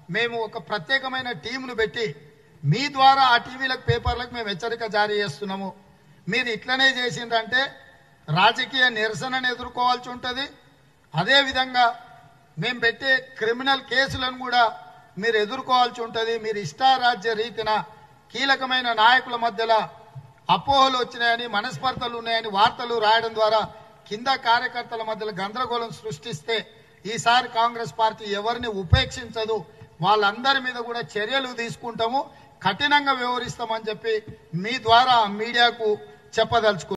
మేము ఒక ప్రత్యేకమైన టీంను పెట్టి మీ ద్వారా ఆ టీవీలకు పేపర్లకు మేము హెచ్చరిక జారీ చేస్తున్నాము మీరు ఇట్లనే చేసిండ్రంటే రాజకీయ నిరసనను ఎదుర్కోవాల్సి ఉంటుంది అదేవిధంగా మేము పెట్టే క్రిమినల్ కేసులను కూడా మీరు ఎదుర్కోవాల్సి ఉంటుంది మీరు ఇష్టారాజ్య రీతిన కీలకమైన నాయకుల మధ్యలో అపోహలు వచ్చినాయని మనస్పర్ధలు ఉన్నాయని వార్తలు రాయడం ద్వారా కింద కార్యకర్తల మధ్యలో గందరగోళం సృష్టిస్తే ఈసారి కాంగ్రెస్ పార్టీ ఎవరిని ఉపేక్షించదు వాళ్ళందరి మీద కూడా చర్యలు తీసుకుంటాము కఠినంగా వ్యవహరిస్తామని చెప్పి మీ ద్వారా మీడియాకు చెప్పదలుచుకున్నాను